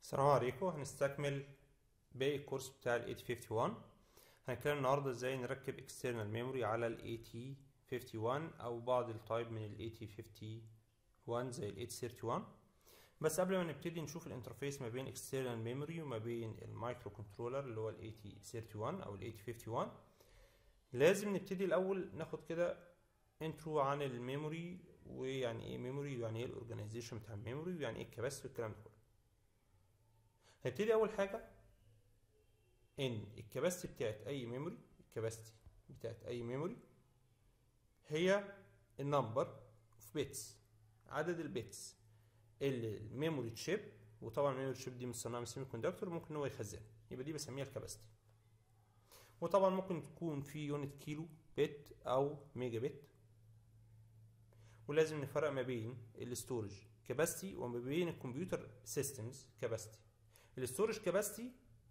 السلام عليكم هنستكمل باقي الكورس بتاع ال 8051 هنتكلم النهارده ازاي نركب external memory على ال 8051 او بعض التايب من ال 8051 زي ال 8031 بس قبل ما نبتدي نشوف الانترفيس ما بين external memory وما بين المايكرو كنترولر اللي هو ال 8031 او ال 8051 لازم نبتدي الاول ناخد كده انترو عن الميموري ويعني ايه ميموري ويعني ايه الاورجانيزيشن بتاع الميموري ويعني ايه الكباستي والكلام ده كله هنبتدي اول حاجه ان الكباستي بتاعت اي ميموري الكباستي بتاعت اي ميموري هي النمبر اوف بيتس عدد البيتس اللي الميموري تشيب وطبعا الميموري تشيب دي مصنعه من سيمي كوندكتور ممكن هو يخزنها يبقى دي بسميها الكباستي وطبعا ممكن تكون في يونت كيلو بت او ميجا بت ولازم نفرق ما بين الستورج كاباسيتي وما بين الكمبيوتر سيستمز كاباسيتي الستورج كاباسيتي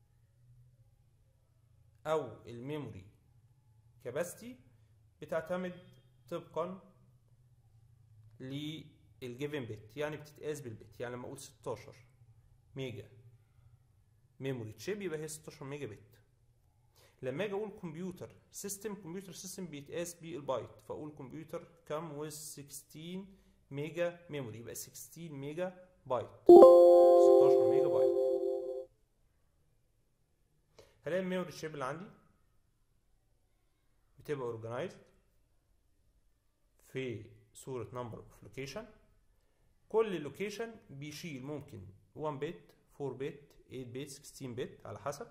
او الميموري كاباسيتي بتعتمد طبقا للجيفن بت يعني بتتقاس بالبت يعني لما اقول 16 ميجا ميموري تشيب يبقى هي 16 ميجا بت لما اجي اقول كمبيوتر سيستم كمبيوتر سيستم بيتقاس بالبايت فاقول كمبيوتر كام ويز 16 ميجا ميموري يبقى 16 ميجا بايت 16 ميجا بايت هلاقي الميموري تشيب اللي عندي بتبقى اورجنايزد في صورة نمبر اوف لوكيشن كل لوكيشن بيشيل ممكن 1 بت 4 بت 8 بت 16 بت على حسب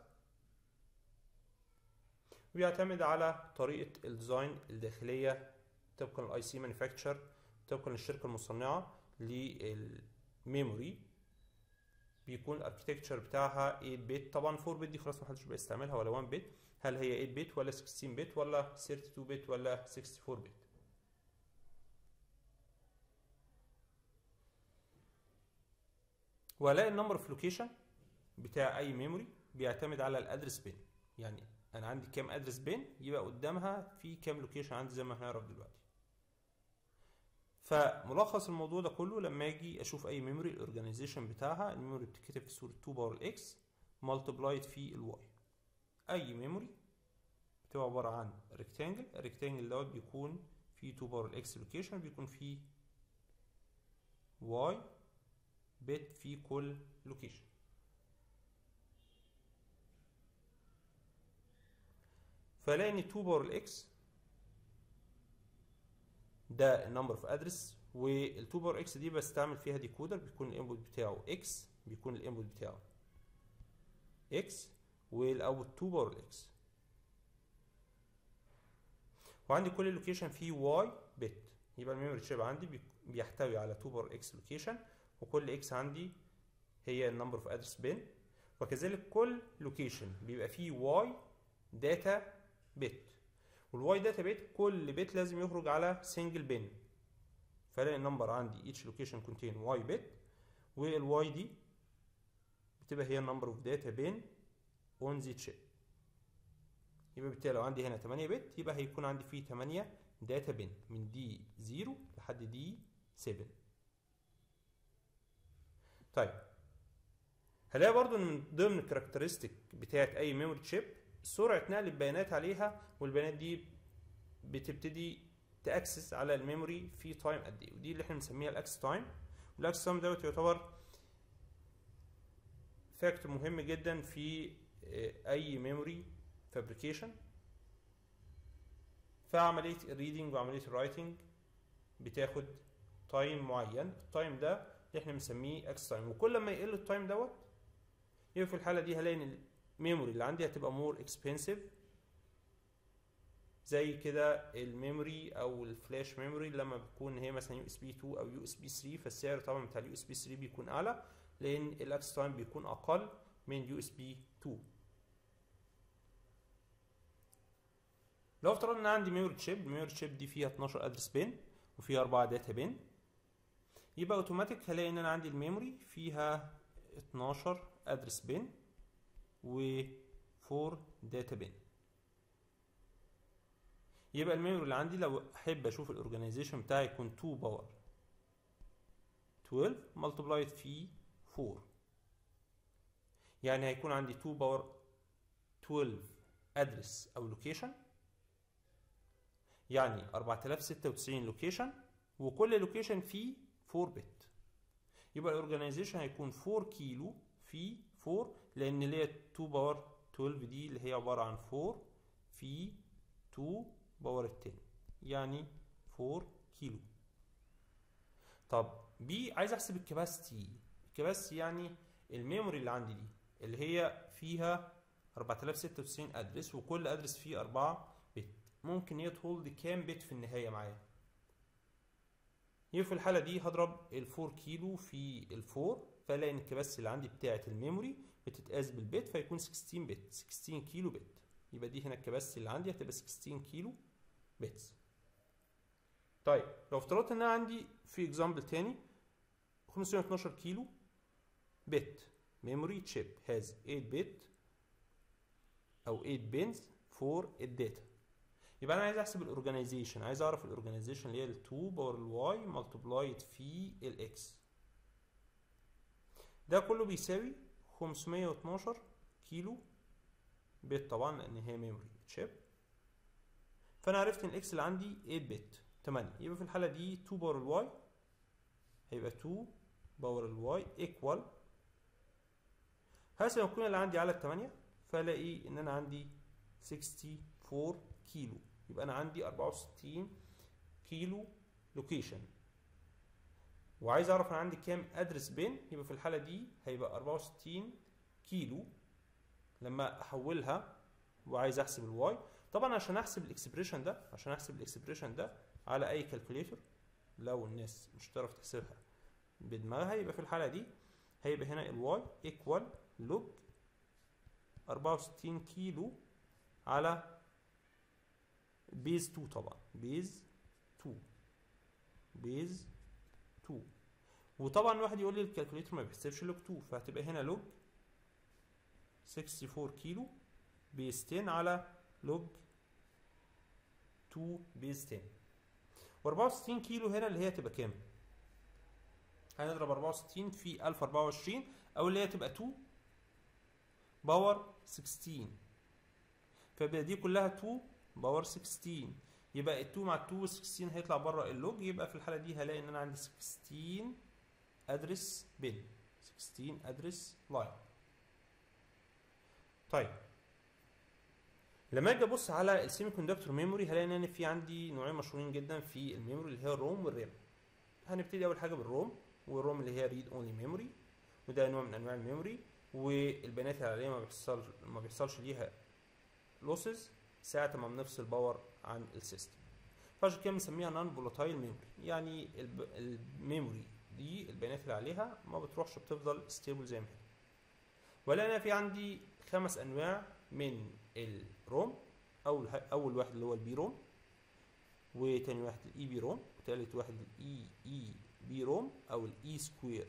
ويعتمد على طريقة الديزاين الداخلية طبقا للاي سي مانيفاكتشر طبقا للشركة المصنعة للميموري بيكون الاركتكتشر بتاعها 8 بت طبعا 4 بت دي خلاص محدش بيستعملها ولا 1 بت هل هي 8 بت ولا 16 بت ولا 32 بت ولا 64 بت وهلاقي النمبر اوف لوكيشن بتاع اي ميموري بيعتمد على الادرس بين يعني انا عندي كام ادرس بين يبقى قدامها في كام لوكيشن عندي زي ما هنعرف دلوقتي فملخص الموضوع ده كله لما اجي اشوف اي ميموري الاورجانيزيشن بتاعها الميموري بتتكتب في صوره 2 باور الاكس مالتبلايد في الواي اي ميموري بتبقى عباره عن ريكتانجل الريكتانجل دوت بيكون فيه 2 باور الاكس لوكيشن بيكون فيه واي بت في كل لوكيشن فلاقي ان 2 باور الاكس ده النمبر اوف ادرس وال 2 باور اكس دي بستعمل فيها ديكودر بيكون الانبوت بتاعه اكس بيكون الانبوت بتاعه اكس والاوت 2 باور الاكس وعندي كل لوكيشن فيه واي بت يبقى الميموري تشيب عندي بيحتوي على 2 باور اكس لوكيشن وكل اكس عندي هي النمبر اوف ادرس بين وكذلك كل لوكيشن بيبقى فيه واي داتا بت والواي داتا بت كل بت لازم يخرج على سنجل بن فلاقي النمبر عندي each location contain واي بت والواي دي بتبقى هي النمبر اوف داتا بن اون ذا تشيب يبقى بالتالي لو عندي هنا 8 بت يبقى هيكون عندي فيه 8 داتا بن من دي 0 لحد دي 7 طيب هلاقي برضو ان من ضمن الكاركترستيك بتاعت اي ميموري تشيب سرعه نقل البيانات عليها والبيانات دي بتبتدي تاكسس على الميموري في تايم قد ايه ودي اللي احنا بنسميها الاكس تايم والاكس تايم دوت يعتبر فاكتور مهم جدا في اي ميموري فابريكيشن فعمليه الريدنج وعمليه الرايتنج بتاخد تايم معين التايم ده اللي احنا بنسميه اكس تايم وكل ما يقل التايم دوت يبقى في الحاله دي هلاقي ان الميموري اللي عندي هتبقى مور اكسبنسيف زي كده الميموري او الفلاش ميموري لما بتكون هي مثلا يو اس بي 2 او يو اس بي 3 فالسعر طبعا بتاع اليو اس بي 3 بيكون اعلى لان الاكس تايم بيكون اقل من يو اس بي 2 لو افترضنا ان عندي ميموري تشيب الميموري تشيب دي فيها 12 ادرس بين وفيها 4 داتا بين يبقى اوتوماتيك هلاقي ان انا عندي الميموري فيها 12 ادرس بين و 4 داتا بين يبقى الميموري اللي عندي لو احب اشوف الاورجانيزيشن بتاعي يكون 2 باور 12 ملتبلايد في 4 يعني هيكون عندي 2 باور 12 ادرس او لوكيشن يعني 4096 لوكيشن وكل لوكيشن فيه 4 بت يبقى الاورجنايزيشن هيكون 4 كيلو في 4 لان اللي هي 2 باور 12 دي اللي هي عباره عن 4 في 2 باور 10 يعني 4 كيلو طب بي عايز احسب الكباستي الكباستي يعني الميموري اللي عندي دي اللي هي فيها 4096 ادرس وكل ادرس فيه 4 بت ممكن هي تهولد كام بت في النهايه معايا يبقى في الحاله دي هضرب ال 4 كيلو في ال 4 فالاقي ان الكباستي اللي عندي بتاعه الميموري بتتقاس بالبت فيكون 16 بت 16 كيلو بت يبقى دي هنا الكباستي اللي عندي هتبقى 16 كيلو بتس طيب لو افترضت ان انا عندي في اكزامبل تاني 512 كيلو بت memory chip has 8 bit او 8 bins for الداتا يبقى انا عايز احسب الاورجانيزيشن عايز اعرف الاورجانيزيشن اللي هي ال 2 باور الواي ملتبلايد في الاكس ده كله بيساوي 512 كيلو بت طبعا لان هي ميموري تشيب فانا عرفت ان الاكس اللي عندي 8 بت 8 يبقى في الحاله دي 2 باور الواي هيبقى 2 باور الواي ايكوال هقسم القيمه اللي عندي على 8 فالاقي ان انا عندي 64 كيلو يبقى انا عندي 64 كيلو لوكيشن وعايز اعرف انا عندي كام ادرس بين يبقى في الحاله دي هيبقى 64 كيلو لما احولها وعايز احسب الواي طبعا عشان احسب الاكسبريشن ده عشان احسب الاكسبريشن ده على اي كالكوليتر لو الناس مش هتعرف تحسبها بدماغها يبقى في الحاله دي هيبقى هنا الواي ايكوال لوج 64 كيلو على بيز 2 طبعا بيز 2 بيز 2 وطبعا الواحد يقول لي الكالكوليتر ما بيحسبش لوج 2 فهتبقى هنا لوج 64 كيلو بيز 10 على لوج 2 بيز 10 و64 كيلو هنا اللي هي تبقى كام؟ هنضرب 64 في 1024 او اللي هي تبقى 2 باور 16 فيبقى دي كلها 2 باور 16 يبقى ال 2 مع ال 2 وال 16 هيطلع بره اللوج يبقى في الحاله دي هلاقي ان انا عندي 16 ادرس بن 16 ادرس لاين طيب لما اجي ابص على السيمي كوندكتور ميموري هلاقي ان انا في عندي نوعين مشهورين جدا في الميموري اللي هي الروم والرام هنبتدي اول حاجه بالروم والروم اللي هي ريد اونلي ميموري وده نوع من انواع الميموري والبيانات اللي عليها ما بيحصل ما بيحصلش ليها لوسز ساعة ما بنفصل باور عن السيستم فعشان كده بنسميها نون فولاتايل ميموري يعني الميموري دي البيانات اللي عليها ما بتروحش بتفضل ستيبل زي ما هي ولا انا في عندي خمس انواع من الروم اول اول واحد اللي هو البي روم وتاني واحد الاي بي روم وتالت واحد الاي اي بي روم او الاي سكوير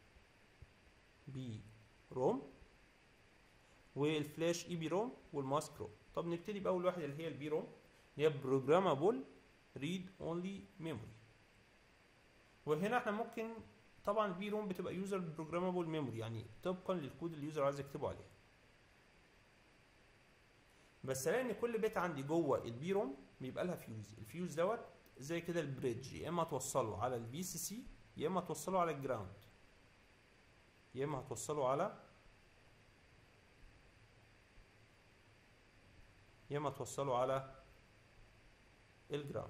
بي روم والفلاش اي بي روم والماسك روم طب نبتدي باول واحد اللي هي البي روم اللي هي بروجرامابل ريد اونلي ميموري وهنا احنا ممكن طبعا البي روم بتبقى يوزر بروجرامابل ميموري يعني طبقا للكود اللي اليوزر عايز يكتبه عليه بس الاقي ان كل بيت عندي جوه البي روم بيبقى لها فيوز الفيوز دوت زي كده البريدج يا اما توصله على الفي سي سي يا اما توصله على الجراوند يا اما هتوصله على يا اما توصله على الجراوند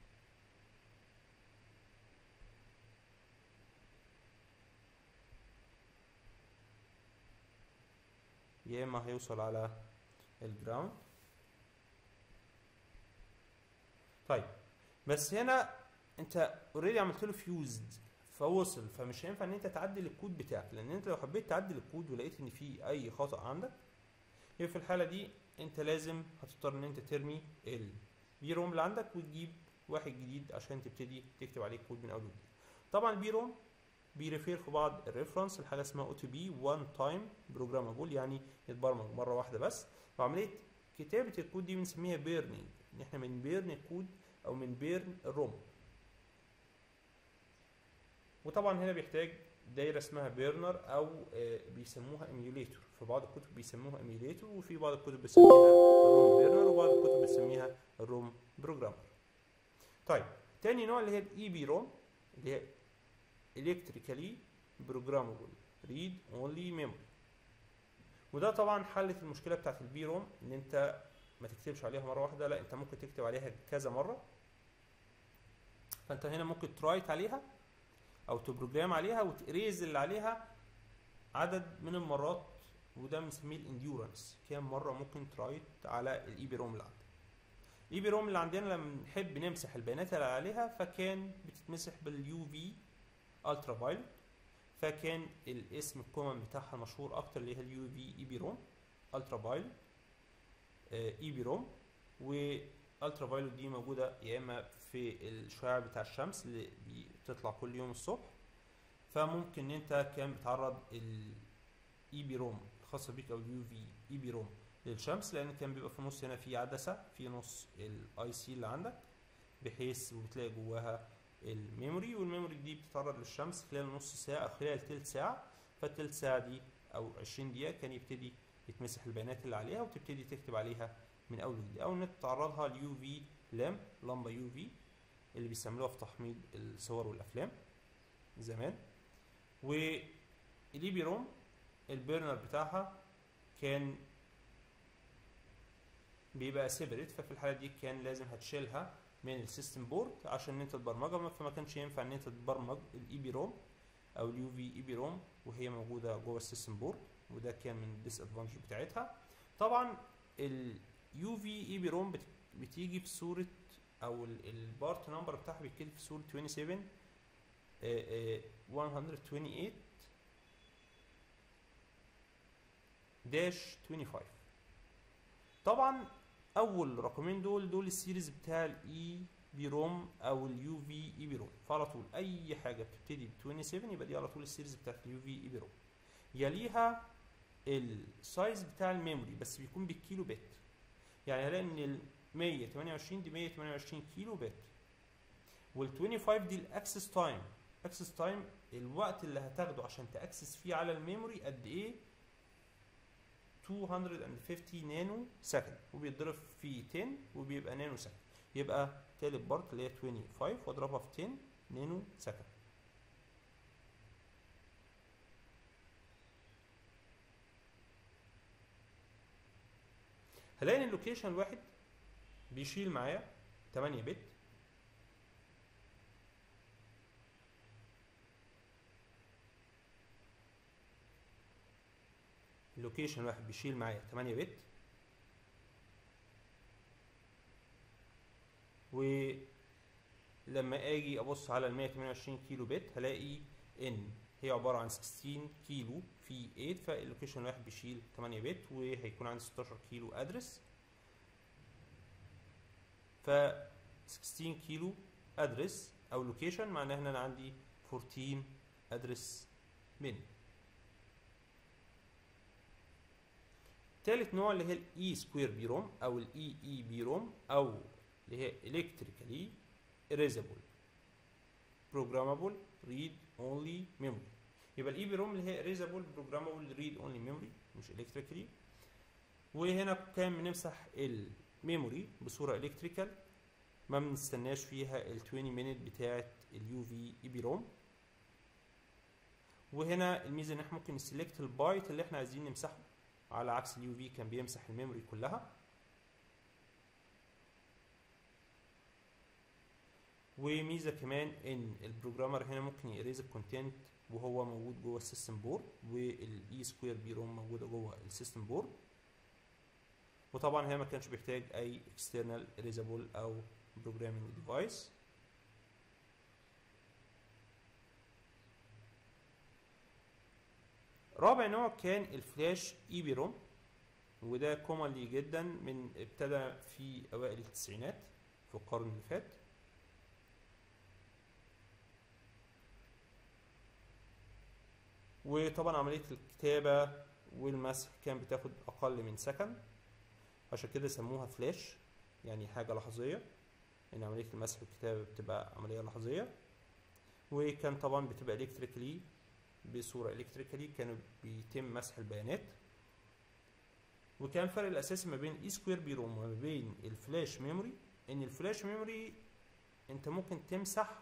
يا اما هيوصل على الجراوند طيب بس هنا انت اوريدي عملت له فيوزد فوصل فمش هينفع ان انت تعدل الكود بتاعك لان انت لو حبيت تعدل الكود ولقيت ان في اي خطا عندك يبقى في الحاله دي انت لازم هتضطر ان انت ترمي البي روم اللي عندك وتجيب واحد جديد عشان تبتدي تكتب عليه كود من اول وجديد طبعا البي روم بيريفير في بعض الريفرنس لحاجه اسمها او تي بي وان تايم بروجرامابل يعني يتبرمج مره واحده بس وعمليه كتابه الكود دي بنسميها بيرنينج ان احنا من بيرن الكود او من بيرن الروم وطبعا هنا بيحتاج دايره اسمها بيرنر او آه، بيسموها ايميوليتور في بعض الكتب بيسموها ايميوليتور وفي بعض الكتب بتسميها الروم بيرنر وبعض الكتب بتسميها الروم بروجرامر طيب تاني نوع اللي هي الاي بي روم اللي هي الكتريكالي بروجرامبل ريد اونلي ميموري وده طبعا حلت المشكله بتاعت البي روم ان انت ما تكتبش عليها مره واحده لا انت ممكن تكتب عليها كذا مره فانت هنا ممكن ترايت عليها او تبروجرام عليها وتريز اللي عليها عدد من المرات وده بنسميه الانديورنس كام مره ممكن ترايت على الاي بي روم اللي عندك الاي بي روم اللي عندنا لما نحب نمسح البيانات اللي عليها فكان بتتمسح باليو في الترا فايلوت فكان الاسم الكومن بتاعها المشهور اكتر اللي هي اليو في اي بي روم الترا فايلوت اي بي روم والترا فايلوت دي موجوده يا اما في الشعاع بتاع الشمس اللي بتطلع كل يوم الصبح فممكن ان انت كان بتعرض الاي بي روم الخاصه بيك او اليو في اي بي روم للشمس لان كان بيبقى في النص هنا في عدسه في نص الاي سي اللي عندك بحيث وبتلاقي جواها الميموري والميموري دي بتتعرض للشمس خلال نص ساعه او خلال تلت ساعه فالتلت ساعه دي او 20 دقيقه كان يبتدي يتمسح البيانات اللي عليها وتبتدي تكتب عليها من اول وجديد او ان انت تعرضها ليو في لامب لمبه يو في اللي بيستعملوها في تحميض الصور والافلام زمان والاي بي روم البرنر بتاعها كان بيبقى سيبريت ففي الحاله دي كان لازم هتشيلها من السيستم بورد عشان ان انت تبرمجها فما كانش ينفع ان انت تبرمج الاي بي روم او اليو في اي بي روم وهي موجوده جوه السيستم بورد وده كان من الديس ادفانتج بتاعتها طبعا اليو في اي بي روم بتيجي في صوره او البارت نمبر بتاعها بيتكتب في صوره 27 آه، آه، 128 داش 25 طبعا اول رقمين دول دول السيريز بتاع الاي بي روم او اليو في اي بي روم فعلى طول اي حاجه بتبتدي ب 27 يبقى دي على طول السيريز بتاعت اليو في اي بي روم يليها السايز بتاع الميموري بس بيكون بالكيلو بت يعني هلاقي ان ال 128 دي 128 كيلو بت وال 25 دي الاكسس تايم اكسس تايم الوقت اللي هتاخده عشان تاكسس فيه على الميموري قد ايه 250 نانو سكند وبيتضرب في 10 وبيبقى نانو سكند يبقى تالت بارت اللي هي 25 واضربها في 10 نانو سكند هلاقي ان اللوكيشن الواحد بيشيل معايا 8 بت اللوكيشن واحد بيشيل معايا 8 بت ولما اجي ابص على ال 128 كيلو بت هلاقي ان هي عباره عن 16 كيلو في 8 فاللوكيشن واحد بيشيل 8 بت وهيكون عندي 16 كيلو ادرس ف 16 كيلو ادرس او لوكيشن معناها ان انا عندي 14 ادرس من تالت نوع اللي هي الاي سكوير بي روم او الاي اي بي روم او اللي هي الكتريكالي erasable programmable read only memory يبقى الاي بي روم اللي هي erasable programmable read only memory مش الكتريكالي وهنا كان بنمسح الميموري بصوره الكتريكال ما بنستناش فيها ال 20 مينت بتاعه اليو في اي بي روم وهنا الميزه ان احنا ممكن نسلكت البايت اللي احنا عايزين نمسحه على عكس اليو في كان بيمسح الميموري كلها وميزه كمان ان البروجرامر هنا ممكن يريز الكونتنت وهو موجود جوه السيستم بورد والاي سكوير بي روم موجوده جوه السيستم بورد وطبعا هنا ما كانش بيحتاج اي external erasable او programming device رابع نوع كان الفلاش اي بي روم وده كومنلي جدا من ابتدى في اوائل التسعينات في القرن اللي فات وطبعا عملية الكتابة والمسح كان بتاخد أقل من سكند عشان كده سموها فلاش يعني حاجة لحظية إن عملية المسح والكتابة بتبقى عملية لحظية وكان طبعا بتبقى الكتريكلي بصوره الكتريكالي كانوا بيتم مسح البيانات وكان الفرق الاساسي ما بين الاي سكوير بي روم وما بين الفلاش ميموري ان الفلاش ميموري انت ممكن تمسح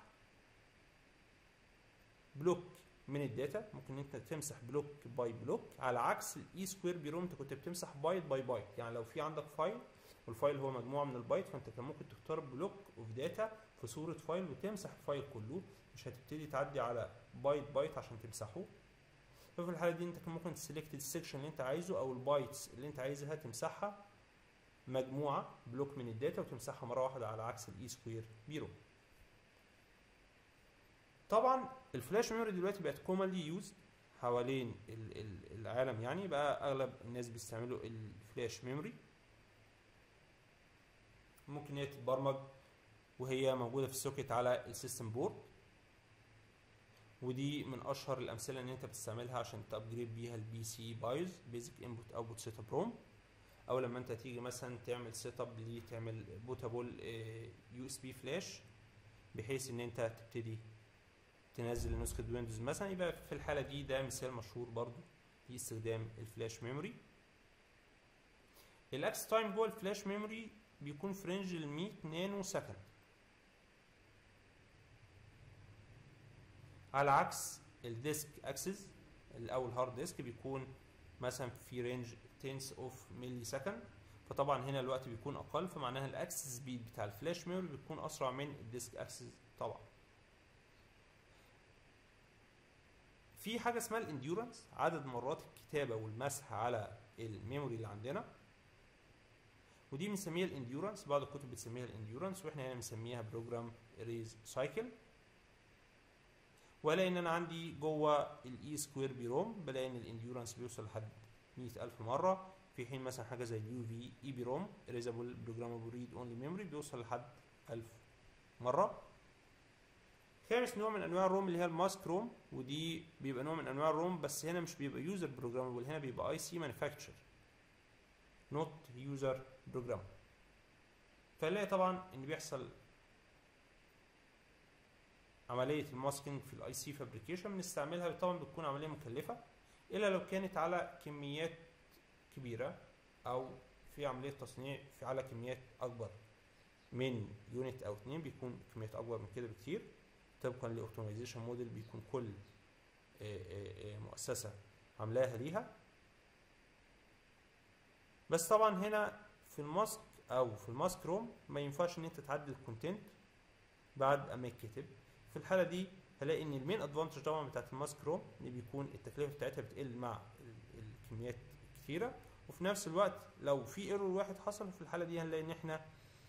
بلوك من الداتا ممكن انت تمسح بلوك باي بلوك على عكس الاي سكوير بي روم انت كنت بتمسح بايت باي بايت يعني لو في عندك فايل والفايل هو مجموعه من البايت فانت كان ممكن تختار بلوك اوف داتا في صوره فايل وتمسح الفايل كله مش هتبتدي تعدي على بايت بايت عشان تمسحه ففي الحاله دي انت كان ممكن تسلكت السكشن اللي انت عايزه او البايتس اللي انت عايزها تمسحها مجموعه بلوك من الداتا وتمسحها مره واحده على عكس الاي سكوير بيرو طبعا الفلاش ميموري دلوقتي بقت كومنلي يوزد حوالين ال- ال- العالم يعني بقى اغلب الناس بيستعملوا الفلاش ميموري ممكن هي تتبرمج وهي موجوده في السوكت على السيستم بورد ودي من اشهر الامثله ان انت بتستعملها عشان تابجريد بيها البي سي بايوز بيزك انبوت اوتبوت سيت اب روم او لما انت تيجي مثلا تعمل سيت اب ليه تعمل بوتابل يو اس بي فلاش بحيث ان انت تبتدي تنزل نسخه ويندوز مثلا يبقى في الحاله دي ده مثال مشهور برضو لاستخدام الفلاش ميموري الاكس تايم جوه الفلاش ميموري بيكون في رينج ال 100 نانو سكند على عكس الديسك اكسس او الهارد ديسك بيكون مثلا في رينج تنس اوف ملي سكند فطبعا هنا الوقت بيكون اقل فمعناها الاكسس سبيد بتاع الفلاش ميموري بيكون اسرع من الديسك اكسس طبعا في حاجه اسمها الانديورنس عدد مرات الكتابه والمسح على الميموري اللي عندنا ودي بنسميها الانديورنس بعض الكتب بتسميها الانديورنس واحنا هنا بنسميها بروجرام ريز سايكل ولا ان انا عندي جوه الاي سكوير بي روم بلاقي ان الانديورنس بيوصل لحد 100000 مره في حين مثلا حاجه زي اليو في اي بي روم ريزابل بروجرامبل ريد اونلي ميموري بيوصل لحد 1000 مره خامس نوع من انواع الروم اللي هي الماسك روم ودي بيبقى نوع من انواع الروم بس هنا مش بيبقى يوزر بروجرامبل هنا بيبقى اي سي مانيفاكتشر نوت يوزر بروجرام فنلاقي طبعا ان بيحصل عمليه الماسكينج في الاي سي فابريكيشن بنستعملها طبعا بتكون عمليه مكلفه الا لو كانت على كميات كبيره او في عمليه تصنيع في على كميات اكبر من يونت او اتنين بيكون كميات اكبر من كده بكتير طبقا لاوتومايزيشن موديل بيكون كل آه، آه، آه، مؤسسه عاملاها ليها بس طبعا هنا في الماسك او في الماسك روم ما ينفعش ان انت تعدل الكونتنت بعد اما يتكتب في الحاله دي هلاقي ان المين ادفانتج طبعا بتاعت الماسك روم ان بيكون التكلفه بتاعتها بتقل مع ال- الكميات الكتيره وفي نفس الوقت لو في ايرور واحد حصل في الحاله دي هنلاقي ان احنا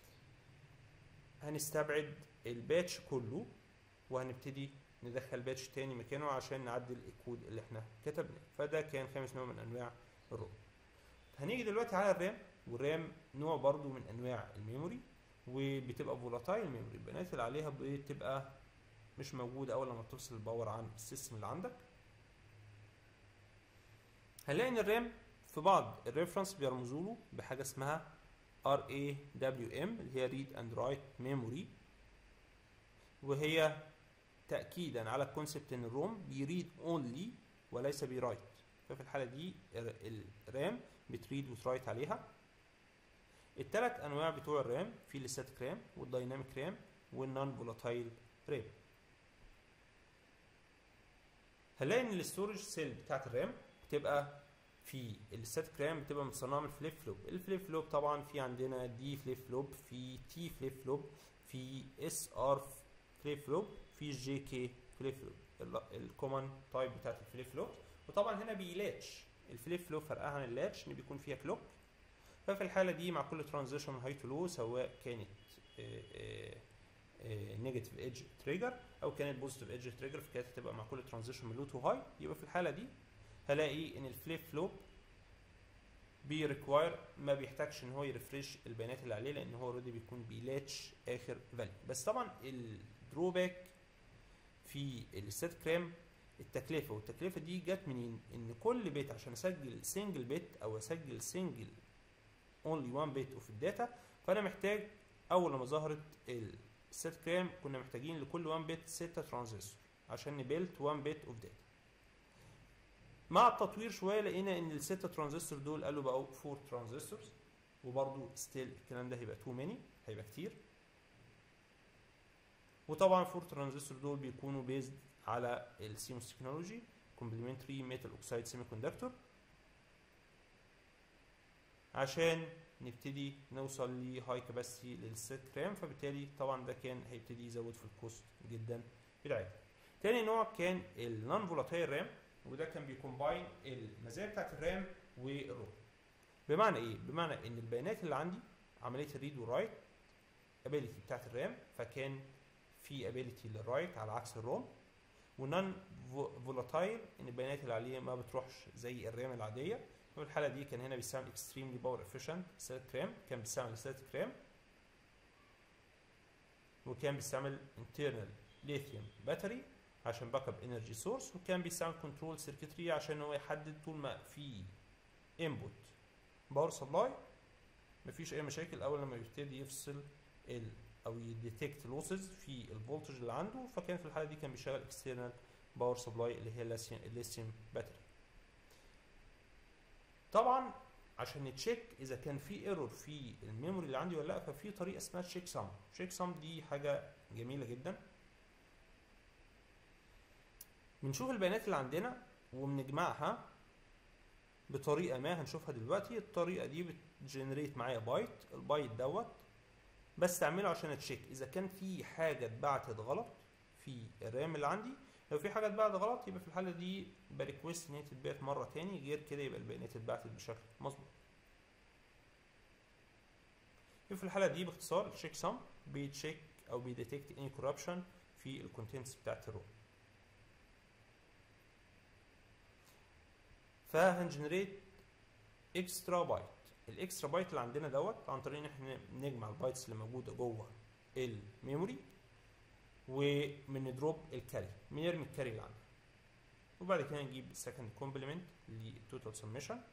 هنستبعد الباتش كله وهنبتدي ندخل باتش تاني مكانه عشان نعدل الكود اللي احنا كتبناه فده كان خامس نوع من انواع الروم هنيجي دلوقتي على الرام والرام نوع برضو من انواع الميموري وبتبقى فولاتايل ميموري البيانات اللي عليها بتبقى مش موجوده اول لما تفصل الباور عن السيستم اللي عندك هنلاقي ان الرام في بعض الريفرنس بيرمزوا له بحاجه اسمها RAM اللي هي ريد اند رايت ميموري وهي تاكيدا على الكونسبت ان الروم بيريد اونلي وليس بيرايت ففي الحاله دي الرام بتريد وترايت عليها الثلاث انواع بتوع الرام في الستاتيك رام والدايناميك رام والنون فولاتايل رام هنلاقي ان الاستورج سيل بتاعت الرام بتبقى في الستاتيك رام بتبقى متصنعه من الفليب فلوب الفليب فلوب طبعا في عندنا دي فليب فلوب في تي فليب فلوب في اس ار فليب فلوب في جي كي فليب فلوب الكومن تايب بتاعت الفليب فلوب وطبعا هنا بيلاتش الفليب فلوب فرقها عن اللاتش ان بيكون فيها كلوك ففي الحاله دي مع كل ترانزيشن هاي تو لو سواء كانت نيجاتيف ايدج تريجر او كانت بوزيتيف ايدج تريجر فكانت هتبقى مع كل ترانزيشن من لو تو هاي يبقى في الحاله دي هلاقي ان الفليب فلوب بيريكواير ما بيحتاجش ان هو يرفرش البيانات اللي عليه لان هو اوريدي بيكون بيلاتش اخر فاليو بس طبعا الدروباك في الستات كرام التكلفه والتكلفه دي جت منين ان كل بيت عشان اسجل سنجل بيت او اسجل سنجل اونلي وان بيت اوف الداتا فانا محتاج اول لما ظهرت الست كرام كنا محتاجين لكل 1 بت 6 ترانزستور عشان نبيلت 1 بت اوف داتا مع التطوير شويه لقينا ان الستة ترانزستور دول قالوا بقوا 4 ترانزستورز وبرضو ستيل الكلام ده هيبقى تو ماني هيبقى كتير وطبعا 4 ترانزستور دول بيكونوا بيزد على السيموس تكنولوجي كومبلمنتري ميتال اوكسايد سيمي كوندكتور عشان نبتدي نوصل لهاي كاباسيتي للست رام فبالتالي طبعا ده كان هيبتدي يزود في الكوست جدا بالعالي تاني نوع كان النون فولاتايل رام وده كان بيكومباين المزايا بتاعت الرام والروم بمعنى ايه بمعنى ان البيانات اللي عندي عمليه الريد والرايت ابيليتي بتاعت الرام فكان في ابيليتي للرايت على عكس الروم ونون فولاتايل ان البيانات اللي عليه ما بتروحش زي الرام العاديه في الحاله دي كان هنا بيستعمل اكستريملي باور افيشنت ستاتيك رام كان بيستعمل ستاتيك رام وكان بيستعمل انترنال ليثيوم باتري عشان باك اب انرجي سورس وكان بيستعمل كنترول سيركتري عشان هو يحدد طول ما في انبوت باور سبلاي مفيش اي مشاكل اول لما يبتدي يفصل ال او يديتكت لوسز في الفولتج اللي عنده فكان في الحاله دي كان بيشغل اكسترنال باور سبلاي اللي هي الليثيوم باتري طبعا عشان نتشيك اذا كان في ايرور في الميموري اللي عندي ولا لا ففي طريقه اسمها تشيك سام تشيك سام دي حاجه جميله جدا بنشوف البيانات اللي عندنا وبنجمعها بطريقه ما هنشوفها دلوقتي الطريقه دي بتجنريت معايا بايت البايت دوت بستعمله عشان اتشيك اذا كان في حاجه اتبعتت غلط في الرام اللي عندي لو في حاجه اتبعت غلط يبقى في الحاله دي بريكوست ان هي تتبعت مره تاني غير كده يبقى البيانات اتبعتت بشكل مظبوط في الحاله دي باختصار التشيك سم بيتشيك او بيديتكت اني كوربشن في الكونتنتس بتاعت الروم فهنجنريت اكسترا بايت الاكسترا بايت اللي عندنا دوت عن طريق ان احنا نجمع البايتس اللي موجوده جوه الميموري ومن دروب الكاري بنرمي الكاري اللي عندنا وبعد كده نجيب السكند كومبلمنت للتوتال سميشن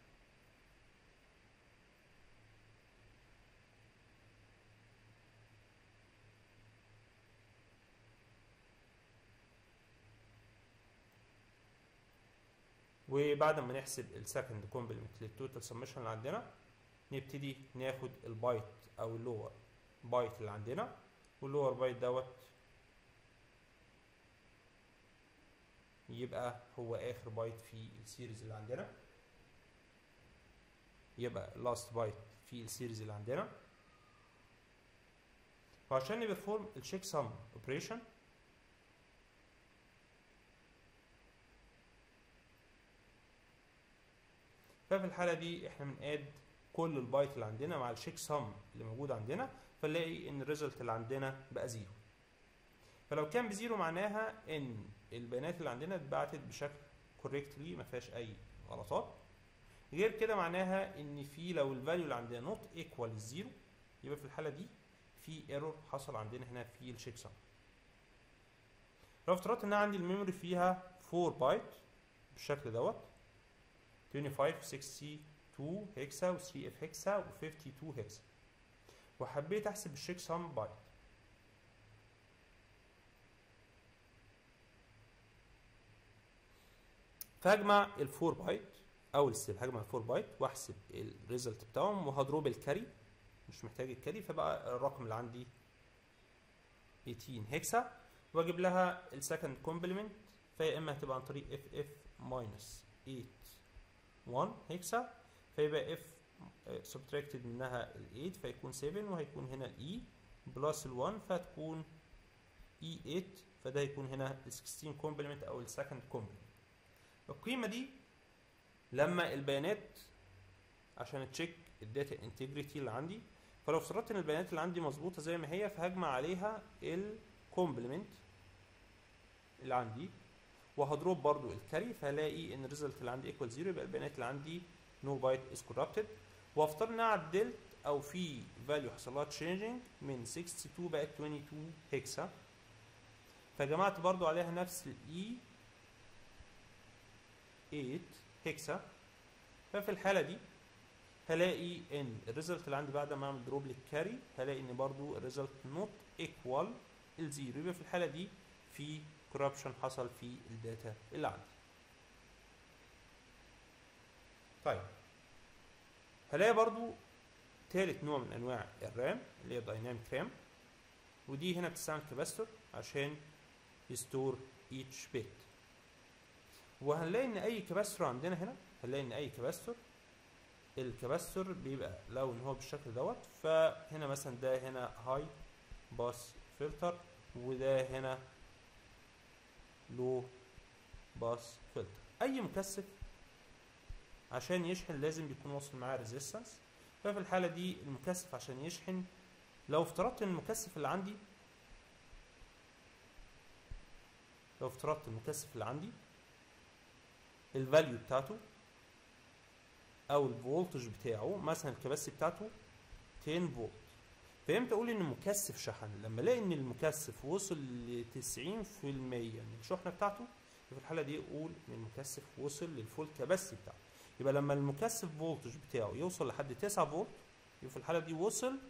وبعد ما نحسب السكند كومبلمنت للتوتال سميشن اللي عندنا نبتدي ناخد البايت او اللور بايت اللي عندنا واللور بايت دوت يبقى هو اخر بايت في السيريز اللي عندنا يبقى لاست بايت في السيريز اللي عندنا وعشان نبرفورم التشيك سم اوبريشن ففي الحاله دي احنا بنقاد كل البايت اللي عندنا مع الشيك سم اللي موجود عندنا فنلاقي ان الريزلت اللي عندنا بقى زيرو فلو كان بزيرو معناها ان البيانات اللي عندنا اتبعتت بشكل كوريكتلي ما فيهاش اي غلطات غير كده معناها ان في لو الفاليو اللي عندنا نوت ايكوال الزيرو يبقى في الحاله دي في ايرور حصل عندنا هنا في الشيك سم لو افترضت ان عندي الميموري فيها 4 بايت بالشكل دوت 25 62 هكسا و 3 اف هكسا و 52 هكسا وحبيت احسب الشيك سم بايت فهجمع ال 4 بايت اول ستيب هجمع ال 4 بايت واحسب الريزلت بتاعهم وهضرب الكاري مش محتاج الكاري فبقى الرقم اللي عندي 18 هكسا واجيب لها السكند كومبلمنت فيا اما هتبقى عن طريق اف اف ماينس 8 1 هكسا فيبقى اف سبتراكتد منها ال 8 فيكون 7 وهيكون هنا الاي بلس ال 1 فهتكون اي 8 فده هيكون هنا ال 16 كومبلمنت او السكند كومبلمنت القيمه دي لما البيانات عشان تشيك الداتا انتجريتي اللي عندي فلو افترضت ان البيانات اللي عندي مظبوطه زي ما هي فهجمع عليها الكومبلمنت اللي عندي وهضرب برضو الكاري فهلاقي ان الريزلت اللي عندي ايكوال زيرو يبقى البيانات اللي عندي نو بايت از كوربتد وافترض ان انا عدلت او في فاليو حصل لها تشينجينج من 62 بقت 22 هكسا فجمعت برضو عليها نفس الاي 8 هكسا ففي الحاله دي هلاقي ان الريزلت اللي عندي بعد ما اعمل دروب للكاري هلاقي ان برضو الريزلت نوت ايكوال الزيرو يبقى في الحاله دي في كوربشن حصل في الداتا اللي عندي طيب هلاقي برضو تالت نوع من انواع الرام اللي هي دايناميك رام ودي هنا بتستعمل كاباستور عشان يستور ايتش بيت وهنلاقي ان اي كاباستور عندنا هنا هنلاقي ان اي كاباستور الكاباستور بيبقى لو ان هو بالشكل دوت فهنا مثلا ده هنا هاي باس فلتر وده هنا لو باس فلتر اي مكثف عشان يشحن لازم بيكون واصل معاه ريزيستنس ففي الحالة دي المكثف عشان يشحن لو افترضت ان المكثف اللي عندي لو افترضت المكثف اللي عندي الفاليو بتاعته او الفولتج بتاعه مثلا الكباسي بتاعته 10 فولت فهمت اقول ان مكثف شحن لما الاقي ان المكثف وصل ل 90% من الشحنه بتاعته في الحاله دي اقول ان المكثف وصل للفول كباسي بتاعته يبقى لما المكثف فولتج بتاعه يوصل لحد 9 فولت يبقى في الحاله دي وصل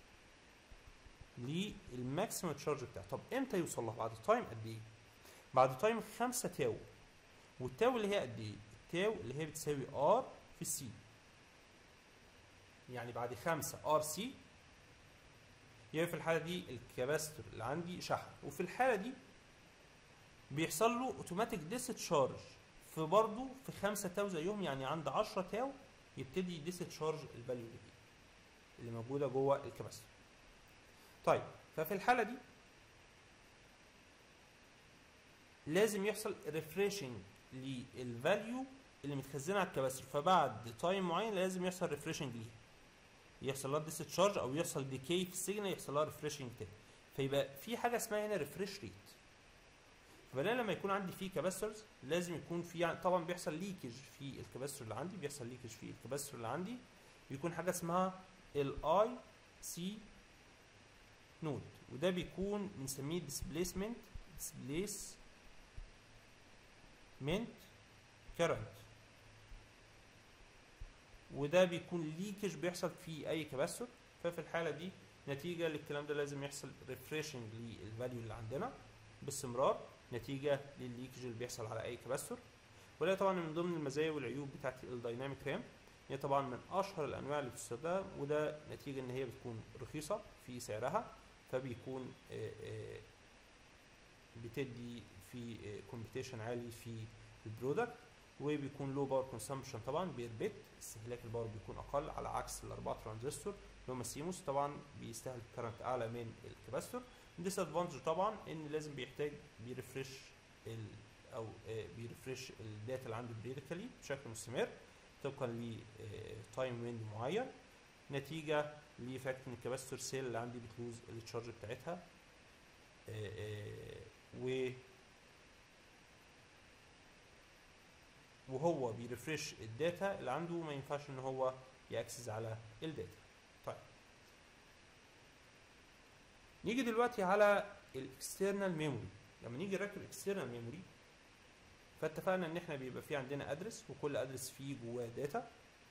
للماكسيمم تشارج بتاعه طب امتى يوصل له بعد تايم قد ايه بعد تايم 5 تاو والتاو اللي هي قد ايه التاو اللي هي بتساوي ار في سي يعني بعد 5 ار سي يبقى في الحاله دي الكباستور اللي عندي شحن وفي الحاله دي بيحصل له اوتوماتيك ديستشارج في برضه في 5 تاو زيهم يعني عند 10 تاو يبتدي يديستشارج الفاليو دي اللي موجوده جوه الكباستور طيب ففي الحاله دي لازم يحصل ريفريشنج للفاليو اللي متخزنه على الكباستور فبعد تايم معين لازم يحصل ريفريشنج ليها يحصل لها ديستشارج او يحصل ديكي في السيجنال يحصل لها ريفريشنج تاني فيبقى في حاجه اسمها هنا ريفريش ريت فبلا لما يكون عندي فيه كاباستورز لازم يكون في طبعا بيحصل ليكج في الكاباستور اللي عندي بيحصل ليكج في الكاباستور اللي عندي بيكون حاجه اسمها الاي سي نود وده بيكون بنسميه ديسبليسمنت ديسبليسمنت كرنت وده بيكون ليكج بيحصل في اي كاباستور ففي الحاله دي نتيجه للكلام ده لازم يحصل ريفريشنج للفاليو اللي عندنا باستمرار نتيجه للليكج اللي بيحصل على اي كاباستور وده طبعا من ضمن المزايا والعيوب بتاعت الدايناميك رام هي طبعا من اشهر الانواع اللي بتستخدم وده نتيجه ان هي بتكون رخيصه في سعرها فبيكون بتدي في كومبيتيشن عالي في البرودكت وبيكون لو باور كونسامبشن طبعا بير بت استهلاك الباور بيكون اقل على عكس الاربعه ترانزستور اللي هم سيموس طبعا بيستهلك كرنت اعلى من الكباستور ديس ادفانتج طبعا ان لازم بيحتاج بيرفرش ال او بيرفرش الداتا اللي عنده بريديكالي بشكل مستمر طبقا لتايم ويند معين نتيجه لفكره ان الكباستور سيل اللي عندي بتلوز التشارج بتاعتها و وهو بيرفرش الداتا اللي عنده ما ينفعش ان هو ياكسس على الداتا طيب نيجي دلوقتي على الاكسترنال ميموري لما نيجي نركب اكسترنال ميموري فاتفقنا ان احنا بيبقى في عندنا ادرس وكل ادرس فيه جواه داتا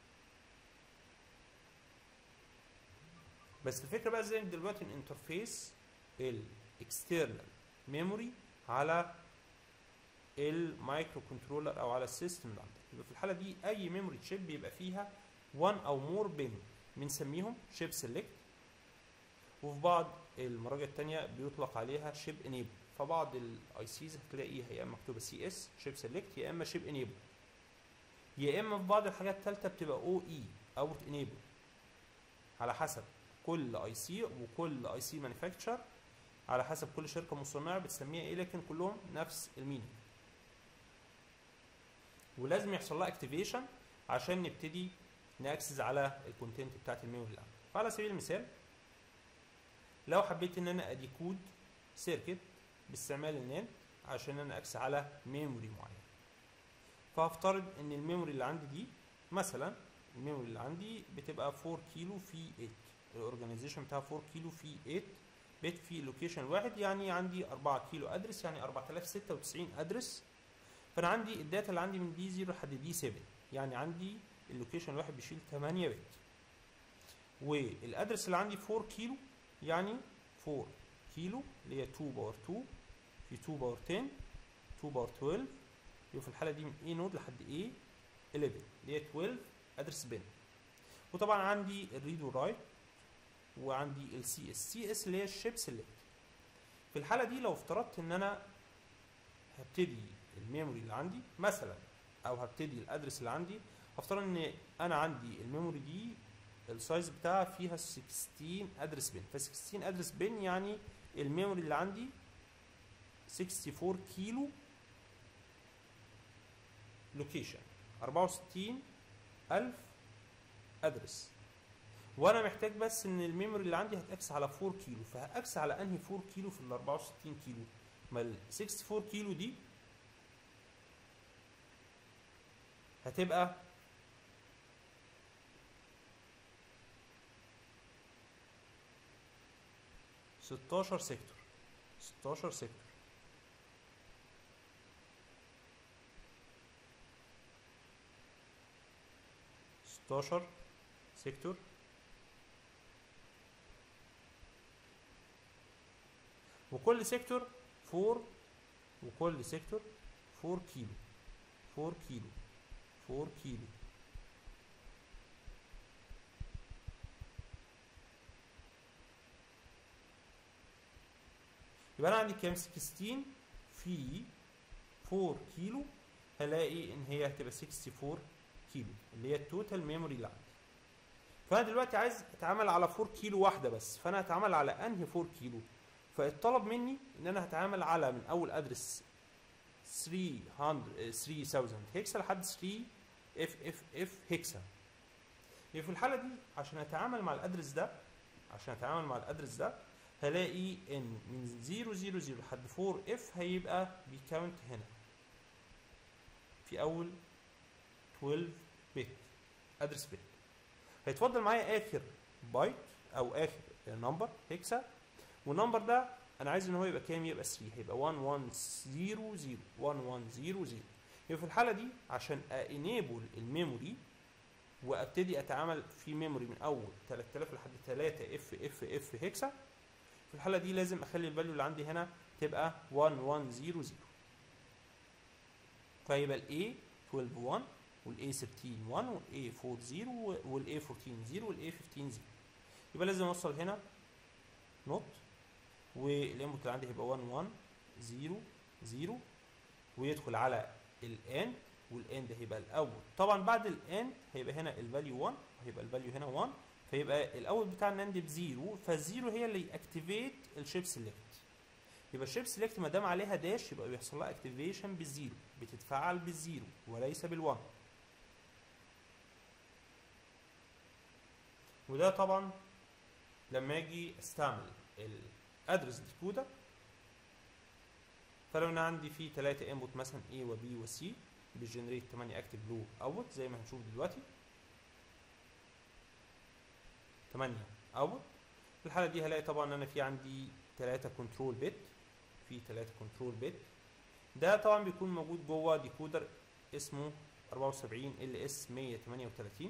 بس الفكره بقى ازاي دلوقتي الانترفيس الاكسترنال ميموري على المايكرو كنترولر او على السيستم اللي عندك يبقى في الحاله دي اي ميموري تشيب بيبقى فيها 1 او مور بين بنسميهم شيب سيلكت وفي بعض المراجع التانية بيطلق عليها شيب انيبل فبعض الاي سيز هتلاقيها يا اما مكتوبه سي اس شيب سيلكت يا اما شيب انيبل يا اما في بعض الحاجات الثالثه بتبقى او اي اوت انيبل على حسب كل اي سي وكل اي سي مانيفاكتشر على حسب كل شركه مصنعه بتسميها ايه لكن كلهم نفس المينينج ولازم يحصل لها اكتيفيشن عشان نبتدي ناكسس على الكونتنت بتاعت الميموري اللي عندي فعلى سبيل المثال لو حبيت ان انا ادي كود سيركت باستعمال النان عشان انا اكسس على ميموري معين فهفترض ان الميموري اللي عندي دي مثلا الميموري اللي عندي بتبقى 4 كيلو في 8 الاورجانيزيشن بتاعها 4 كيلو في 8 بت في لوكيشن واحد يعني عندي 4 كيلو ادرس يعني 4096 ادرس فانا عندي الداتا اللي عندي من دي 0 لحد دي 7 يعني عندي اللوكيشن الواحد بيشيل 8 بت والادرس اللي عندي 4 كيلو يعني 4 كيلو اللي هي 2 باور 2 في 2 باور 10 2 باور 12 يبقى في الحاله دي من A نود لحد A 11 اللي هي 12 ادرس بن وطبعا عندي الريد والرايت وعندي السي اس سي اس اللي هي الشيب سيلكت في الحاله دي لو افترضت ان انا هبتدي الميموري اللي عندي مثلا او هبتدي الادرس اللي عندي هفترض ان انا عندي الميموري دي السايز بتاعها فيها 16 ادرس بن ف 16 ادرس بن يعني الميموري اللي عندي 64 كيلو لوكيشن 64 ألف أدرس وأنا محتاج بس إن الميموري اللي عندي هتأكس على 4 كيلو فهأكس على أنهي 4 كيلو في ال 64 كيلو ما ال 64 كيلو دي هتبقى ستاشر سيكتور ستاشر سيكتور ستاشر سيكتور وكل سيكتور فور وكل سيكتور فور كيلو فور كيلو فور كيلو يبقى انا عندي كام 16 في 4 كيلو هلاقي ان هي هتبقى 64 كيلو اللي هي التوتال ميموري اللي عندي فانا دلوقتي عايز اتعامل على 4 كيلو واحده بس فانا هتعامل على انهي 4 كيلو فالطلب مني ان انا هتعامل على من اول ادرس 300 3000 هيكسا لحد 3 اف اف اف هيكسا يبقى في الحاله دي عشان اتعامل مع الادرس ده عشان اتعامل مع الادرس ده هلاقي ان من 000 لحد 4 اف هيبقى بيكاونت هنا في اول 12 بت ادرس بت هيتفضل معايا اخر بايت او اخر نمبر هيكسا والنمبر ده انا عايز ان هو يبقى كام يبقى 3 هيبقى 1100 1100 يبقى في الحاله دي عشان انيبل الميموري وابتدي اتعامل في ميموري من اول 3000 لحد 3 اف اف اف هيكسا في الحاله دي لازم اخلي الفاليو اللي عندي هنا تبقى 1100 فيبقى الاي 12 1 والاي 13 1 والاي 4 0 والاي 14 0 والاي 15 0 يبقى لازم اوصل هنا نوت والانبوت اللي عندي هيبقى 1 1 0 0 ويدخل على الان والان ده هيبقى الاول طبعا بعد الان هيبقى هنا الفاليو 1 وهيبقى الفاليو هنا 1 فيبقى الاول بتاع الناند بزيرو فالزيرو هي اللي اكتيفيت الشيب سيلكت يبقى الشيب سيلكت ما دام عليها داش يبقى بيحصل لها اكتيفيشن بالزيرو بتتفعل بالزيرو وليس بالوان وده طبعا لما اجي استعمل الادرس ديكودر فلو انا عندي فيه 3 انبوت مثلا A و B و C بيجنريت 8 اكتف بلو اوت زي ما هنشوف دلوقتي 8 اوت في الحاله دي هلاقي طبعا انا في عندي 3 كنترول بت في 3 كنترول بت ده طبعا بيكون موجود جوه ديكودر اسمه 74 ال اس 138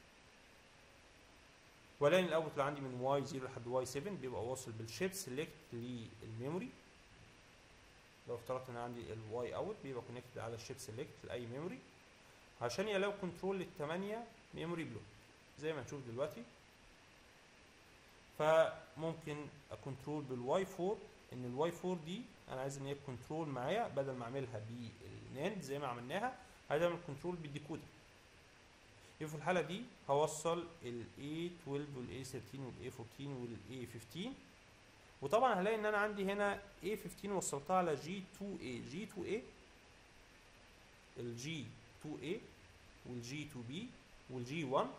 ولان الاوت اللي عندي من واي 0 لحد واي 7 بيبقى واصل بالشيب سيلكت للميموري لو افترضت ان عندي الواي اوت بيبقى كونكتد على الشيب سيلكت لاي ميموري عشان يلاقوا كنترول للثمانيه ميموري بلوك زي ما هنشوف دلوقتي فممكن اكنترول بالواي 4 ان الواي 4 دي انا عايز ان هي كنترول معايا بدل ما اعملها بالناند زي ما عملناها عايز اعمل كنترول بالديكودر يبقى في الحاله دي هوصل ال A12 وال A13 وال A14 وال A15 وطبعا هلاقي ان انا عندي هنا A15 وصلتها على G2A G2A ال G2A وال G2B وال G1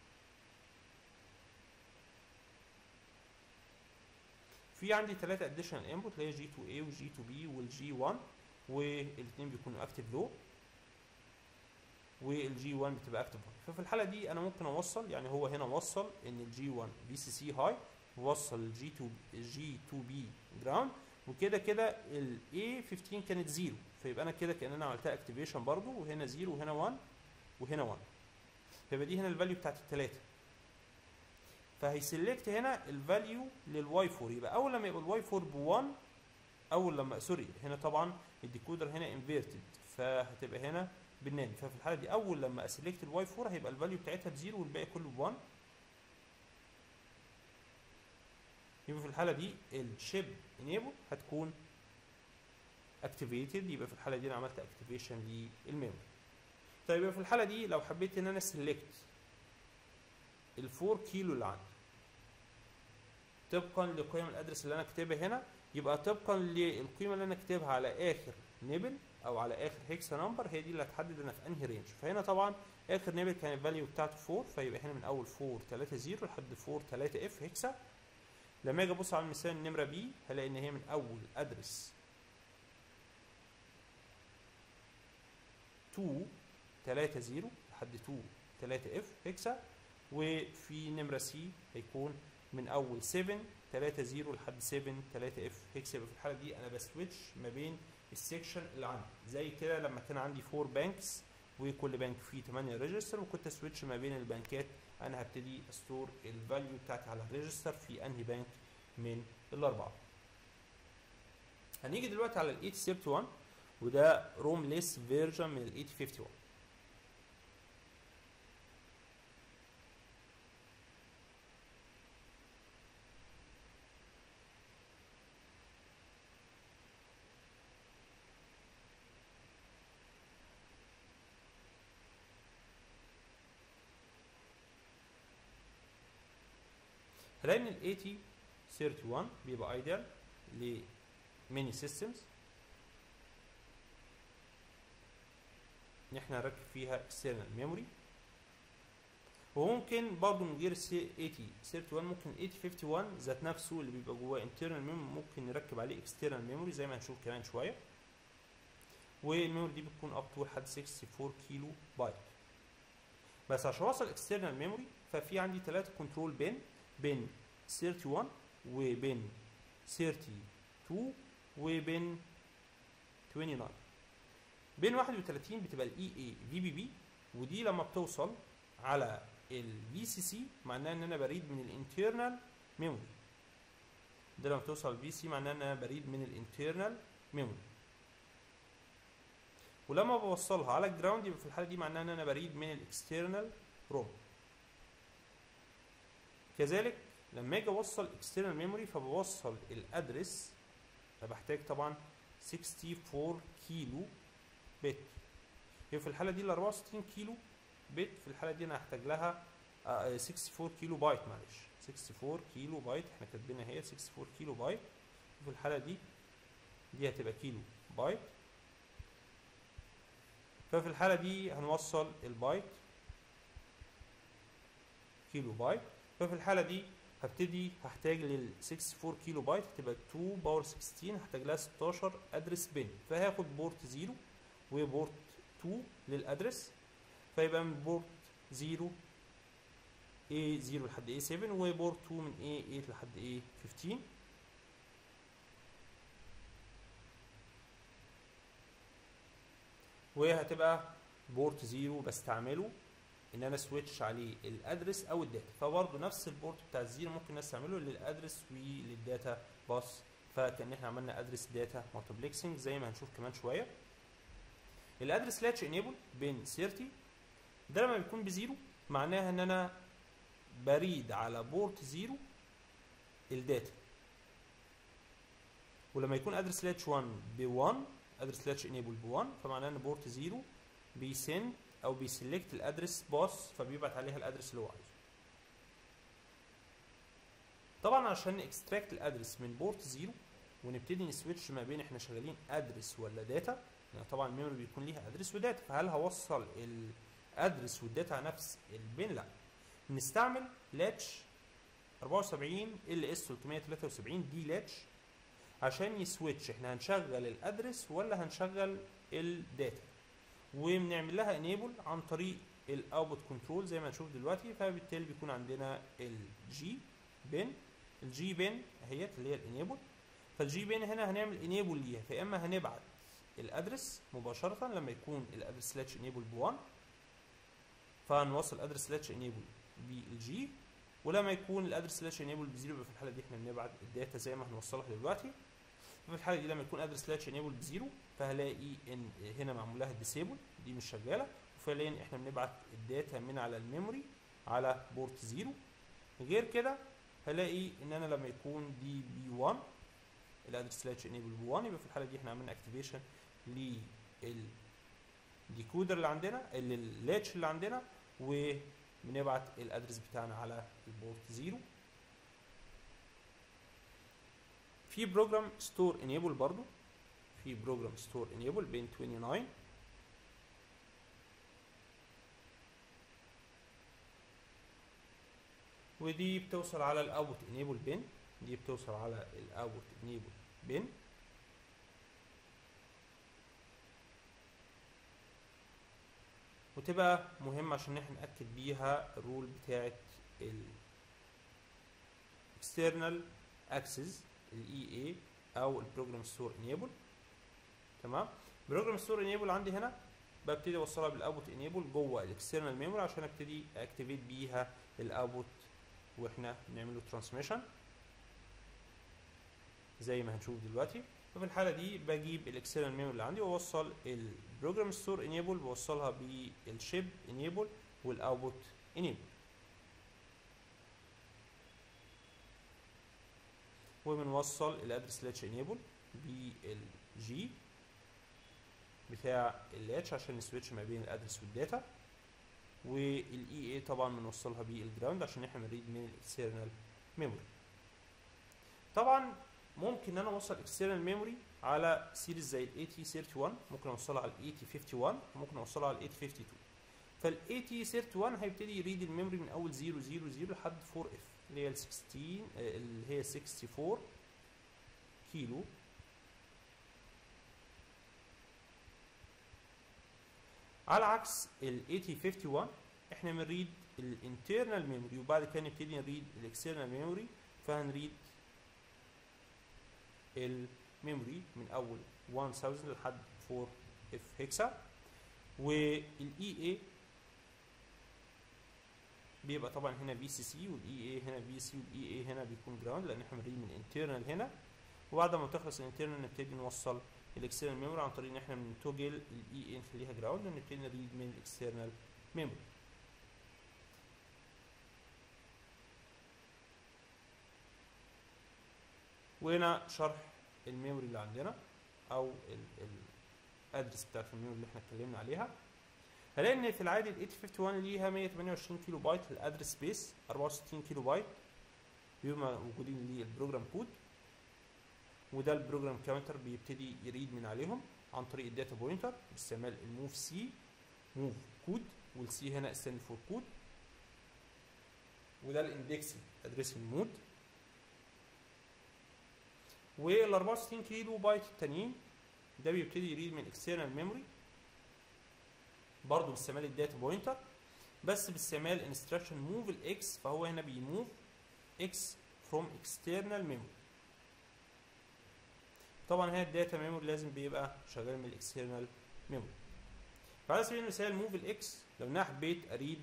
في عندي ثلاثة اديشنال انبوت اللي هي G2A وال G2B وال G1 والاثنين بيكونوا اكتف لو والجي 1 بتبقى اكتف ففي الحاله دي انا ممكن اوصل يعني هو هنا وصل ان الجي 1 في سي سي هاي ووصل الجي 2 الجي 2 بي جراوند وكده كده الاي 15 كانت زيرو فيبقى انا كده كان انا عملتها اكتيفيشن برضو وهنا زيرو وهنا 1 وهنا 1 فيبقى دي هنا الفاليو بتاعت الثلاثه فهيسلكت هنا الفاليو للواي 4 يبقى اول لما يبقى الواي 4 ب 1 اول لما سوري هنا طبعا الديكودر هنا انفيرتد فهتبقى هنا بالناني ففي الحاله دي اول لما اسلكت الواي 4 هيبقى الفاليو بتاعتها بزيرو والباقي كله ب1 يبقى في الحاله دي الشيب انيبل هتكون اكتيفيتد يبقى في الحاله دي انا عملت اكتيفيشن للميموري طيب يبقى في الحاله دي لو حبيت ان انا سيلكت ال 4 كيلو اللي عندي طبقا لقيم الادرس اللي انا كاتبها هنا يبقى طبقا للقيمه اللي انا كاتبها على اخر نيبل او على اخر هيكسا نمبر هي دي اللي هتحدد انا في انهي رينج فهنا طبعا اخر نيبل كان الفاليو بتاعته 4 فيبقى هنا من اول 4 3 0 لحد 4 3 اف هيكسا لما اجي ابص على المثال النمره بي هلاقي ان هي من اول ادرس 2 3 0 لحد 2 3 اف هيكسا وفي نمره سي هيكون من اول 7 3 0 لحد 7 3 اف هيكسا يبقى في الحاله دي انا بسويتش ما بين السكشن اللي عندي زي كده لما كان عندي 4 بانكس وكل بنك فيه 8 ريجستر وكنت سويتش ما بين البنكات انا هبتدي استور الفاليو بتاعتي على الريجستر في انهي بنك من الاربعه هنيجي دلوقتي على ال 8031 وده روم ليس فيرجن من ال 8051 هنلاقي ان ال 8031 بيبقى ايديال لميني سيستمز ان احنا نركب فيها external memory وممكن برضه من غير 8031 ممكن 8051 ذات نفسه اللي بيبقى جواه internal memory ممكن نركب عليه external memory زي ما هنشوف كمان شويه والميموري دي بتكون اب تو لحد 64 كيلو بايت بس عشان اوصل external memory ففي عندي ثلاثه كنترول بين بين 31 وبين 32 وبين 29 بين 31 بتبقى الاي اي في بي بي ودي لما بتوصل على الفي سي سي معناها ان انا بريد من الانترنال ميموري ده لما بتوصل الفي سي معناها ان انا بريد من الانترنال ميموري ولما بوصلها على الجراوند يبقى في الحاله دي معناها ان انا بريد من الاكسترنال روم كذلك لما اجي اوصل اكسترنال ميموري فبوصل الادرس فبحتاج طبعا 64 كيلو بت يبقى في الحاله دي ال 64 كيلو بت في الحاله دي انا هحتاج لها آه 64 كيلو بايت معلش 64 كيلو بايت احنا كاتبينها هي 64 كيلو بايت وفي الحاله دي دي هتبقى كيلو بايت ففي الحاله دي هنوصل البايت كيلو بايت ففي الحاله دي هبتدي هحتاج لل 64 كيلو بايت هتبقى 2 باور 16 هحتاج لها 16 ادرس بن فهاخد بورت 0 وبورت 2 للادرس فيبقى من بورت 0 A0 لحد A7 وبورت 2 من A8 لحد A15 وهتبقى بورت 0 بستعمله ان انا سويتش عليه الادرس او الداتا فبرضه نفس البورت بتاع الزيرو ممكن نستعمله للادرس وللداتا باص فكان احنا عملنا ادرس داتا مالتيبلكسنج زي ما هنشوف كمان شويه الادرس لاتش انيبل بين 30 ده لما بيكون بزيرو معناها ان انا بريد على بورت زيرو الداتا ولما يكون ادرس لاتش 1 ب 1 ادرس لاتش انيبل ب 1 فمعناه ان بورت زيرو بيسند او بيسلكت الادرس باص فبيبعت عليها الادرس اللي هو عايزه طبعا عشان اكستراكت الادرس من بورت زيرو ونبتدي نسويتش ما بين احنا شغالين ادرس ولا داتا يعني طبعا الميموري بيكون ليها ادرس وداتا فهل هوصل الادرس والداتا على نفس البين لا نستعمل لاتش 74 ال اس 373 دي لاتش عشان يسويتش احنا هنشغل الادرس ولا هنشغل الداتا وبنعمل لها انيبل عن طريق الاوتبوت كنترول زي ما هنشوف دلوقتي فبالتالي بيكون عندنا الجي بين الجي بين اهيت اللي هي الانيبل فالجي بين هنا هنعمل انيبل ليها فيا اما هنبعت الادرس مباشره لما يكون الادرس لاتش انيبل ب 1 فهنوصل ادرس لاتش انيبل بالجي ولما يكون الادرس لاتش انيبل بزيرو يبقى في الحاله دي احنا بنبعت الداتا زي ما هنوصلها دلوقتي ففي الحاله دي لما يكون ادرس لاتش انيبل بزيرو فهلاقي ان هنا معمول لها ديسيبل دي مش شغاله وفعليا احنا بنبعت الداتا من على الميموري على بورت زيرو غير كده هلاقي ان انا لما يكون دي بي 1 الادرس لاتش انيبل بي 1 يبقى في الحاله دي احنا عملنا اكتيفيشن للديكودر اللي عندنا اللاتش اللي عندنا وبنبعت الادرس بتاعنا على البورت زيرو في بروجرام ستور انيبل برضو في بروجرام ستور انيبل بين 29 ودي بتوصل على الاوت انيبل بين دي بتوصل على الاوت انيبل بين وتبقى مهمة عشان احنا نأكد بيها الرول بتاعت ال external access ال EA او ال program store enable تمام program store enable عندي هنا ببتدي اوصلها بالاوتبوت انيبل جوه الاكسترنال ميموري عشان ابتدي اكتيفيت بيها الاوتبوت واحنا بنعمل له ترانسميشن زي ما هنشوف دلوقتي ففي الحاله دي بجيب الاكسترنال ميموري اللي عندي واوصل البروجرام ستور انيبل بوصلها بالشيب انيبل والاوتبوت انيبل وبنوصل الادرس لاتش انيبل بالجي بتاع اللاتش عشان نسويتش ما بين الادرس والداتا والاي اي طبعا بنوصلها بالجراوند عشان احنا بنريد من الاكسترنال ميموري طبعا ممكن ان انا اوصل اكسترنال ميموري على سيريز زي ال AT31 ممكن اوصلها على ال AT51 وممكن اوصلها على ال AT52 فال AT31 هيبتدي يريد الميموري من اول 0 0 0 لحد 4 اف اللي هي ال 16 اللي هي 64 كيلو على عكس ال AT51 احنا بنريد الانترنال ميموري وبعد كده نبتدي نريد الاكسترنال ميموري فهنريد الميموري من اول 1000 لحد 4 اف هيكسا والاي اي بيبقى طبعا هنا في سي سي والاي اي هنا في سي والاي اي هنا بيكون جراوند لان احنا بنريد من الانترنال هنا وبعد ما تخلص الانترنال نبتدي نوصل الاكسترنال ميموري عن طريق ان احنا بنتوجل الاي اي نخليها جراوند ونبتدي نريد من الاكسترنال ميموري وهنا شرح الميموري اللي عندنا او الادرس بتاعت الميموري اللي احنا اتكلمنا عليها هنلاقي ان في العادي ال 8051 ليها 128 كيلو بايت الادرس سبيس 64 كيلو بايت بيبقوا موجودين للبروجرام كود وده البروجرام كاونتر بيبتدي يريد من عليهم عن طريق الداتا بوينتر باستعمال الموف سي موف كود والسي هنا ستاند فور كود وده الاندكسنج ادريسنج مود وال 64 كيلو بايت التانيين ده بيبتدي يريد من اكسترنال ميموري برضه باستعمال الداتا بوينتر بس باستعمال انستراكشن موف الاكس فهو هنا بيموف اكس فروم اكسترنال ميموري طبعا هنا الداتا ميموري لازم بيبقى شغال من الاكسترنال ميموري فعلى سبيل المثال موف الاكس لو انا حبيت اريد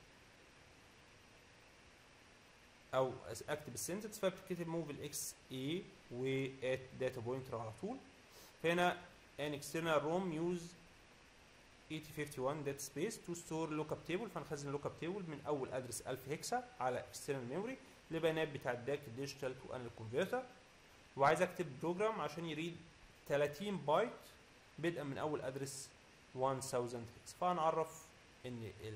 او اكتب السنتنس فبتكتب موف الاكس اي وات داتا بوينتر على طول فهنا an external ROM use 8051 data space to store lookup table فنخزن lookup table من اول ادرس 1000 هكسا على external memory لبيانات بتاع الداك ديجيتال تو انال كونفرتر وعايز اكتب بروجرام عشان يريد 30 بايت بدءا من اول ادرس 1000 هكس فهنعرف ان ال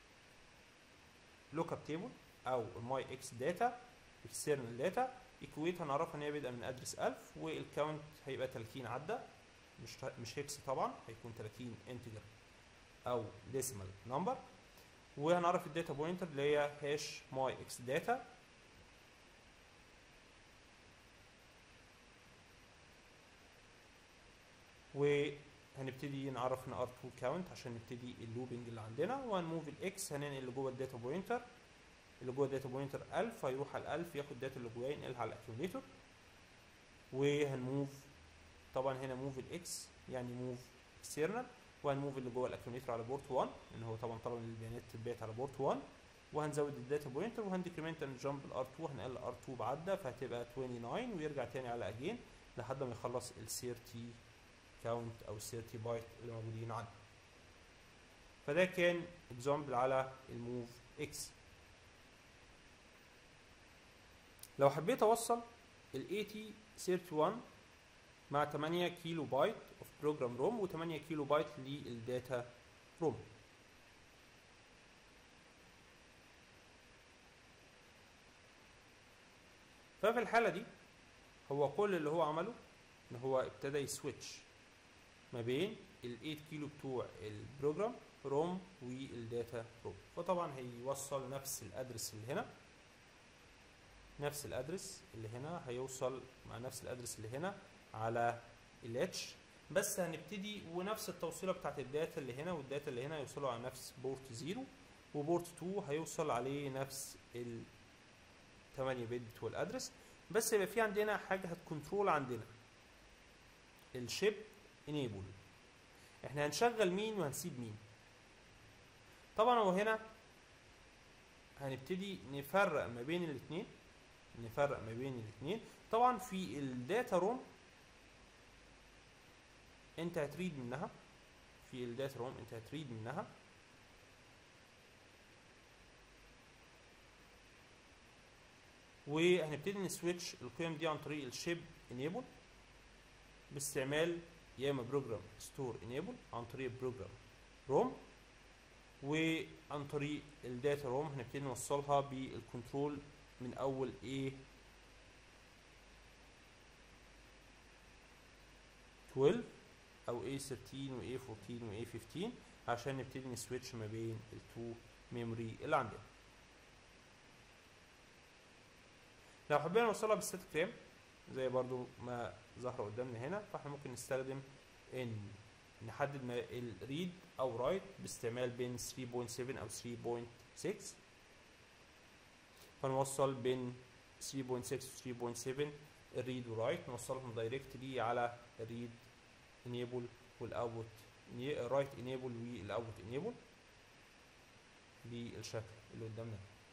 lookup table او الماي اكس داتا external داتا ايكويت هنعرفها ان هي بادئه من ادرس 1000 والكاونت هيبقى 30 عدى مش مش هيكس طبعا هيكون 30 انتجر او ديسيمال نمبر وهنعرف الداتا بوينتر اللي هي هاش ماي اكس داتا وهنبتدي نعرف ان ار2 كاونت عشان نبتدي اللوبنج اللي عندنا وهنموف الاكس هننقل اللي جوه الداتا بوينتر اللي جوه الداتا بوينتر 1000 هيروح على 1000 ياخد الداتا اللي جواه ينقلها على الاكيوميتر وهنموف طبعا هنا موف الاكس يعني موف اكسترنال وهنموف اللي جوه الاكيوميتر على بورت 1 ان هو طبعا طلب البيانات تتبعت على بورت 1 وهنزود الداتا بوينتر وهنديكريمنت اند جامب الار 2 هنقل الار 2 بعدة فهتبقى 29 ويرجع تاني على اجين لحد ما يخلص ال 30 كاونت او ال 30 بايت اللي موجودين عنده فده كان اكزامبل على الموف اكس لو حبيت اوصل ال 8031 مع 8 كيلو بايت اوف بروجرام روم و8 كيلو بايت للداتا روم ففي الحالة دي هو كل اللي هو عمله ان هو ابتدى يسويتش ما بين ال 8 كيلو بتوع البروجرام روم والداتا روم فطبعا هيوصل نفس الادرس اللي هنا نفس الادرس اللي هنا هيوصل مع نفس الادرس اللي هنا على الاتش بس هنبتدي ونفس التوصيله بتاعت الداتا اللي هنا والداتا اللي هنا يوصلوا على نفس بورت 0 وبورت 2 هيوصل عليه نفس ال 8 بت بتوع الادرس بس يبقى في عندنا حاجه هتكنترول عندنا الشيب انيبل احنا هنشغل مين وهنسيب مين طبعا هو هنا هنبتدي نفرق ما بين الاثنين نفرق ما بين الاثنين طبعا في الداتا روم انت هتريد منها في الداتا روم انت هتريد منها وهنبتدي نسويتش القيم دي عن طريق الشيب انيبل باستعمال يا اما بروجرام ستور انيبل عن طريق بروجرام روم وعن طريق الداتا روم هنبتدي نوصلها بالكنترول من اول A 12 او A13 و A14 و A15 عشان نبتدي نسويتش ما بين التو ميموري اللي عندنا لو حبينا نوصلها بالستاتيك رام زي برضو ما ظهر قدامنا هنا فاحنا ممكن نستخدم ان نحدد ما الريد او رايت باستعمال بين 3.7 او 3.6 فنوصل بين 3.6 و 3.7 الريد ورايت نوصلهم دايركتلي على الريد انيبل والاوتبوت رايت انيبل والاوتبوت انيبل بالشكل اللي قدامنا ده